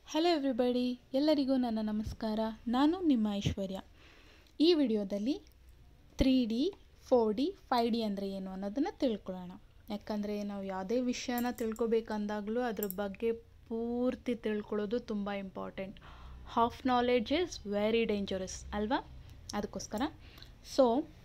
hello everybody ಎಲ್ಲರಿಗೂ ನನ್ನ ನಮಸ್ಕಾರ ನಾನು ನಿಮ್ಮ ಐಶ್ವರ್ಯ ಈ ವಿಡಿಯೋದಲ್ಲಿ three D four D five D ಅಂದರೆ ಏನು ಅನ್ನೋದನ್ನು ತಿಳ್ಕೊಳ್ಳೋಣ ಯಾಕಂದರೆ ನಾವು ಯಾವುದೇ ವಿಷಯನ ತಿಳ್ಕೊಬೇಕಂದಾಗಲೂ ಅದ್ರ ಬಗ್ಗೆ ಪೂರ್ತಿ ತಿಳ್ಕೊಳ್ಳೋದು ತುಂಬ important half knowledge is very dangerous ಅಲ್ವಾ ಅದಕ್ಕೋಸ್ಕರ ಸೊ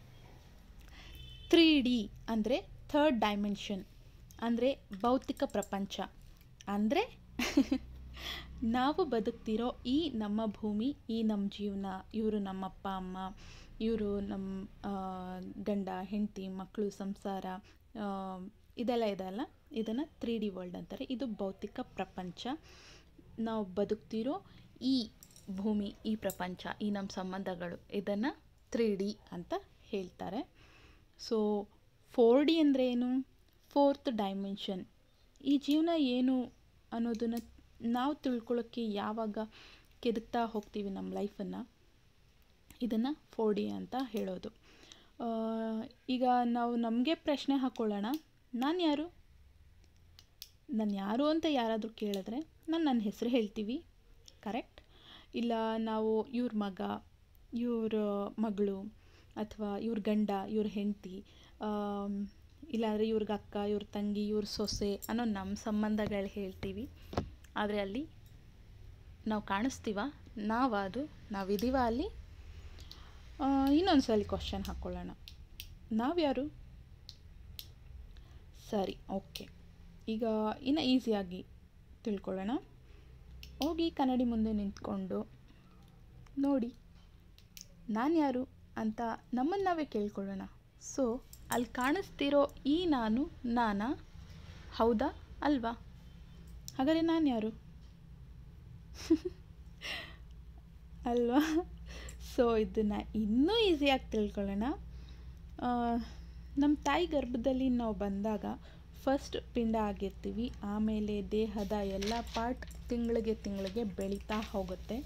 ತ್ರೀ ಡಿ ಅಂದರೆ ಥರ್ಡ್ ಡೈಮೆನ್ಷನ್ ಅಂದರೆ ಭೌತಿಕ ಪ್ರಪಂಚ ಅಂದರೆ ನಾವು ಬದುಕ್ತಿರೋ ಈ ನಮ್ಮ ಭೂಮಿ ಈ ನಮ್ಮ ಜೀವನ ಇವರು ನಮ್ಮ ಅಪ್ಪ ಅಮ್ಮ ಇವರು ನಮ್ಮ ಆ, ಗಂಡ ಹೆಂಡತಿ ಮಕ್ಕಳು ಸಂಸಾರ ಆ, ಇದೆಲ್ಲ ಇದೆಲ್ಲ ಇದನ್ನು ತ್ರೀ ಡಿ ವರ್ಲ್ಡ್ ಅಂತಾರೆ ಇದು ಭೌತಿಕ ಪ್ರಪಂಚ ನಾವು ಬದುಕ್ತಿರೋ ಈ ಭೂಮಿ ಈ ಪ್ರಪಂಚ ಈ ನಮ್ಮ ಸಂಬಂಧಗಳು ಇದನ್ನು ತ್ರೀ ಡಿ ಅಂತ ಹೇಳ್ತಾರೆ ಸೊ ಫೋರ್ ಡಿ ಅಂದರೆ ಏನು ಫೋರ್ತ್ ಡೈಮೆನ್ಷನ್ ಈ ಜೀವನ ಏನು ಅನ್ನೋದನ್ನು ನಾವು ತಿಳ್ಕೊಳ್ಳೋಕ್ಕೆ ಯಾವಾಗ ಕೆದಕ್ತಾ ಹೋಗ್ತೀವಿ ನಮ್ಮ ಲೈಫನ್ನು ಇದನ್ನು ಫೋರ್ ಡಿ ಅಂತ ಹೇಳೋದು ಆ, ಈಗ ನಾವು ನಮಗೆ ಪ್ರಶ್ನೆ ಹಾಕ್ಕೊಳ್ಳೋಣ ನಾನು ಯಾರು ನಾನು ಯಾರು ಅಂತ ಯಾರಾದರೂ ಕೇಳಿದ್ರೆ ನಾನು ನನ್ನ ಹೆಸರು ಹೇಳ್ತೀವಿ ಕರೆಕ್ಟ್ ಇಲ್ಲ ನಾವು ಇವ್ರ ಮಗ ಇವ್ರ ಮಗಳು ಅಥವಾ ಇವ್ರ ಗಂಡ ಇವ್ರ ಹೆಂಡತಿ ಇಲ್ಲಾಂದರೆ ಇವ್ರಿಗೆ ಅಕ್ಕ ಇವ್ರ ತಂಗಿ ಇವ್ರ ಸೊಸೆ ಅನ್ನೋ ನಮ್ಮ ಸಂಬಂಧಗಳು ಹೇಳ್ತೀವಿ ಆದರೆ ಅಲ್ಲಿ ನಾವು ಕಾಣಿಸ್ತೀವ ನಾವದು ನಾವಿದ್ದೀವ ಅಲ್ಲಿ ಇನ್ನೊಂದು ಸಲ ಕ್ವಶನ್ ಹಾಕ್ಕೊಳ್ಳೋಣ ನಾವ್ಯಾರು ಸರಿ ಓಕೆ ಈಗ ಇನ್ನು ಈಸಿಯಾಗಿ ತಿಳ್ಕೊಳ್ಳೋಣ ಹೋಗಿ ಕನ್ನಡಿ ಮುಂದೆ ನಿಂತ್ಕೊಂಡು ನೋಡಿ ನಾನು ಯಾರು ಅಂತ ನಮ್ಮನ್ನು ನಾವೇ ಕೇಳ್ಕೊಳ್ಳೋಣ ಸೊ ಅಲ್ಲಿ ಕಾಣಿಸ್ತಿರೋ ಈ ನಾನು ನಾನಾ ಹೌದಾ ಅಲ್ವಾ ಹಾಗಾದರೆ ನಾನು ಯಾರು ಅಲ್ವಾ ಸೊ ಇದನ್ನು ಇನ್ನೂ ಈಸಿಯಾಗಿ ತಿಳ್ಕೊಳ್ಳೋಣ ಆ, ನಮ್ಮ ತಾಯಿ ಗರ್ಭದಲ್ಲಿ ನಾವು ಬಂದಾಗ ಫಸ್ಟ್ ಪಿಂಡ ಆಗಿರ್ತೀವಿ ಆಮೇಲೆ ದೇಹದ ಎಲ್ಲ ಪಾರ್ಟ್ ತಿಂಗಳಿಗೆ ತಿಂಗಳಿಗೆ ಬೆಳೀತಾ ಹೋಗುತ್ತೆ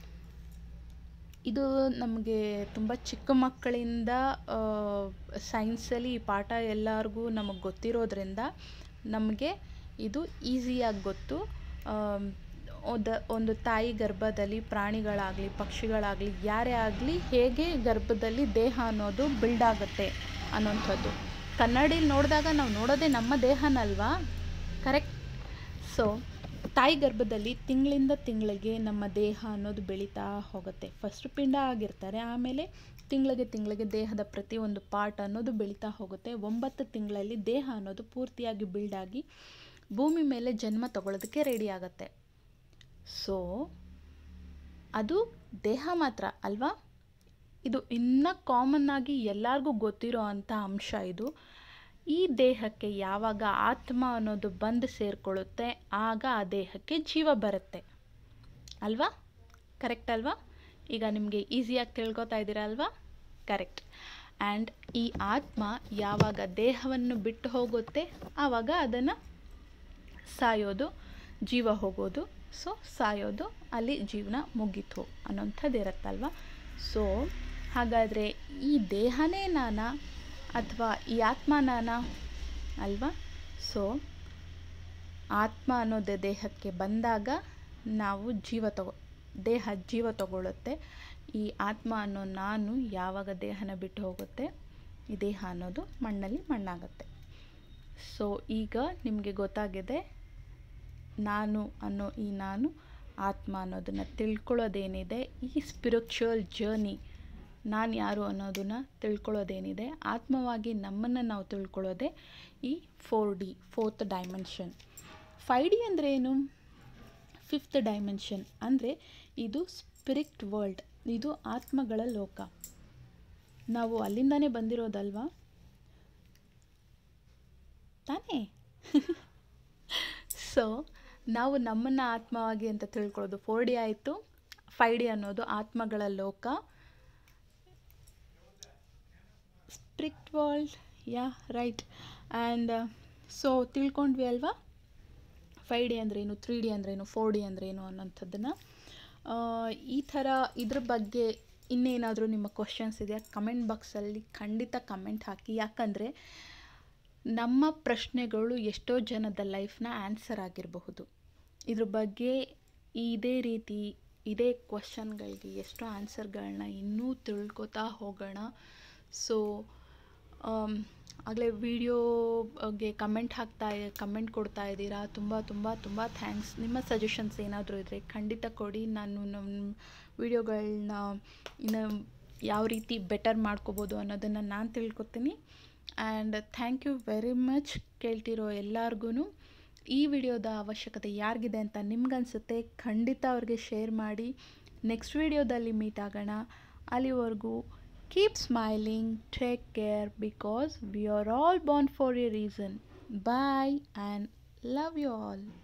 ಇದು ನಮಗೆ ತುಂಬ ಚಿಕ್ಕ ಮಕ್ಕಳಿಂದ ಸೈನ್ಸಲ್ಲಿ ಈ ಪಾಠ ಎಲ್ಲರಿಗೂ ನಮಗೆ ಗೊತ್ತಿರೋದ್ರಿಂದ ನಮಗೆ ಇದು ಈಸಿಯಾಗಿ ಗೊತ್ತು ಆಮ್, ಒದ ಒಂದು ತಾಯಿ ಗರ್ಭದಲ್ಲಿ ಪ್ರಾಣಿಗಳಾಗಲಿ ಪಕ್ಷಿಗಳಾಗಲಿ ಯಾರೇ ಆಗಲಿ ಹೇಗೆ ಗರ್ಭದಲ್ಲಿ ದೇಹ ಅನ್ನೋದು ಬಿಲ್ಡ್ ಆಗುತ್ತೆ ಅನ್ನೋಂಥದ್ದು ಕನ್ನಡಿಲಿ ನೋಡಿದಾಗ ನಾವು ನೋಡೋದೇ ನಮ್ಮ ದೇಹನಲ್ವಾ ಕರೆಕ್ಟ್ ಸೊ ತಾಯಿ ಗರ್ಭದಲ್ಲಿ ತಿಂಗಳಿಂದ ತಿಂಗಳಿಗೆ ನಮ್ಮ ದೇಹ ಅನ್ನೋದು ಬೆಳೀತಾ ಹೋಗುತ್ತೆ ಫಸ್ಟ್ ಪಿಂಡ ಆಗಿರ್ತಾರೆ ಆಮೇಲೆ ತಿಂಗಳಿಗೆ ತಿಂಗಳಿಗೆ ದೇಹದ ಪ್ರತಿಯೊಂದು ಪಾರ್ಟ್ ಅನ್ನೋದು ಬೆಳೀತಾ ಹೋಗುತ್ತೆ ಒಂಬತ್ತು ತಿಂಗಳಲ್ಲಿ ದೇಹ ಅನ್ನೋದು ಪೂರ್ತಿಯಾಗಿ ಬಿಲ್ಡ್ ಆಗಿ ಭೂಮಿ ಮೇಲೆ ಜನ್ಮ ತಗೊಳ್ಳೋದಕ್ಕೆ ರೆಡಿ ಆಗುತ್ತೆ ಸೊ ಅದು ದೇಹ ಮಾತ್ರ ಅಲ್ವಾ ಇದು ಇನ್ನೂ ಕಾಮನ್ ಆಗಿ ಎಲ್ಲರಿಗೂ ಗೊತ್ತಿರೋ ಅಂಥ ಅಂಶ ಇದು ಈ ದೇಹಕ್ಕೆ ಯಾವಾಗ ಆತ್ಮ ಅನ್ನೋದು ಬಂದು ಸೇರಿಕೊಳ್ಳುತ್ತೆ ಆಗ ಆ ದೇಹಕ್ಕೆ ಜೀವ ಬರುತ್ತೆ ಅಲ್ವಾ ಕರೆಕ್ಟ್ ಅಲ್ವಾ ಈಗ ನಿಮಗೆ ಈಸಿಯಾಗಿ ತಿಳ್ಕೊತಾ ಇದ್ದೀರಾ ಅಲ್ವಾ ಕರೆಕ್ಟ್ ಆ್ಯಂಡ್ ಈ ಆತ್ಮ ಯಾವಾಗ ದೇಹವನ್ನು ಬಿಟ್ಟು ಹೋಗುತ್ತೆ ಆವಾಗ ಅದನ್ನು ಸಾಯೋದು ಜೀವ ಹೋಗೋದು ಸೊ ಸಾಯೋದು ಅಲ್ಲಿ ಜೀವನ ಮುಗೀತು ಅನ್ನೋಂಥದ್ದು ಇರುತ್ತಲ್ವ ಸೊ ಹಾಗಾದರೆ ಈ ದೇಹನೇ ನಾನಾ ಅಥವಾ ಈ ಆತ್ಮ ನಾನಾ ಅಲ್ವಾ ಸೊ ಆತ್ಮ ಅನ್ನೋದೇ ದೇಹಕ್ಕೆ ಬಂದಾಗ ನಾವು ಜೀವ ತಗೋ ದೇಹ ಜೀವ ತಗೊಳ್ಳುತ್ತೆ ಈ ಆತ್ಮ ಅನ್ನೋ ನಾನು ಯಾವಾಗ ದೇಹನ ಬಿಟ್ಟು ಹೋಗುತ್ತೆ ಈ ದೇಹ ಅನ್ನೋದು ಮಣ್ಣಲ್ಲಿ ಮಣ್ಣಾಗುತ್ತೆ ಸೊ ಈಗ ನಿಮಗೆ ಗೊತ್ತಾಗಿದೆ ನಾನು ಅನ್ನೋ ಈ ನಾನು ಆತ್ಮ ಅನ್ನೋದನ್ನು ತಿಳ್ಕೊಳ್ಳೋದೇನಿದೆ ಈ ಸ್ಪಿರಿಚುವಲ್ ಜರ್ನಿ ನಾನು ಯಾರು ಅನ್ನೋದನ್ನು ತಿಳ್ಕೊಳ್ಳೋದೇನಿದೆ ಆತ್ಮವಾಗಿ ನಮ್ಮನ್ನು ನಾವು ತಿಳ್ಕೊಳ್ಳೋದೇ ಈ four D fourth dimension five D ಅಂದರೆ ಏನು ಫಿಫ್ತ್ ಡೈಮೆನ್ಷನ್ ಅಂದರೆ ಇದು ಸ್ಪಿರಿಟ್ ವರ್ಲ್ಡ್ ಇದು ಆತ್ಮಗಳ ಲೋಕ ನಾವು ಅಲ್ಲಿಂದಾನೇ ಬಂದಿರೋದಲ್ವಾ ತಾನೇ ಸೊ ನಾವು ನಮ್ಮನ್ನು ಆತ್ಮವಾಗಿ ಅಂತ ತಿಳ್ಕೊಳ್ಳೋದು ಫೋರ್ ಡಿ ಆಯಿತು ಫೈ ಡಿ ಅನ್ನೋದು ಆತ್ಮಗಳ ಲೋಕ spirit world ya right and so ತಿಳ್ಕೊಂಡ್ವಿ ಅಲ್ವಾ ಫೈ ಡಿ ಅಂದ್ರೇನು ತ್ರೀ ಡಿ ಅಂದ್ರೇನು ಫೋರ್ ಡಿ ಅಂದ್ರೇನು ಅನ್ನೋಂಥದ್ದನ್ನು ಈ ಥರ ಇದ್ರ ಬಗ್ಗೆ ಇನ್ನೇನಾದರೂ ನಿಮ್ಮ ಕ್ವಶನ್ಸ್ ಇದೆಯಾ ಕಮೆಂಟ್ ಬಾಕ್ಸಲ್ಲಿ ಖಂಡಿತ ಕಮೆಂಟ್ ಹಾಕಿ ಯಾಕಂದರೆ ನಮ್ಮ ಪ್ರಶ್ನೆಗಳು ಎಷ್ಟೋ ಜನದ ಲೈಫ್ನ ಆನ್ಸರ್ ಆಗಿರಬಹುದು ಇದ್ರ ಬಗ್ಗೆ ಇದೇ ರೀತಿ ಇದೇ ಕ್ವಶನ್ಗಳಿಗೆ ಎಷ್ಟೋ ಆನ್ಸರ್ಗಳನ್ನ ಇನ್ನೂ ತಿಳ್ಕೊತಾ ಹೋಗೋಣ ಸೊ ಆಗಲೇ ವಿಡಿಯೋಗೆ ಕಮೆಂಟ್ ಹಾಕ್ತಾ ಕಮೆಂಟ್ ಕೊಡ್ತಾ ಇದ್ದೀರಾ ತುಂಬ ತುಂಬ ತುಂಬ ಥ್ಯಾಂಕ್ಸ್ ನಿಮ್ಮ ಸಜೆಷನ್ಸ್ ಏನಾದರೂ ಇದ್ದರೆ ಖಂಡಿತ ಕೊಡಿ ನಾನು ನಮ್ಮ ವಿಡಿಯೋಗಳನ್ನ ಇನ್ನು ಯಾವ ರೀತಿ ಬೆಟರ್ ಮಾಡ್ಕೋಬೋದು ಅನ್ನೋದನ್ನು ನಾನು ತಿಳ್ಕೊತೀನಿ and thank you very much ಕೇಳ್ತಿರೋ ಎಲ್ಲರಿಗೂ ಈ ವಿಡಿಯೋದ ಅವಶ್ಯಕತೆ ಯಾರಿಗಿದೆ ಅಂತ ನಿಮ್ಗನ್ಸುತ್ತೆ ಖಂಡಿತ ಅವ್ರಿಗೆ ಶೇರ್ ಮಾಡಿ ನೆಕ್ಸ್ಟ್ ವಿಡಿಯೋದಲ್ಲಿ ಮೀಟ್ ಆಗೋಣ ಅಲ್ಲಿವರೆಗೂ keep smiling take care because we are all born for a reason bye and love you all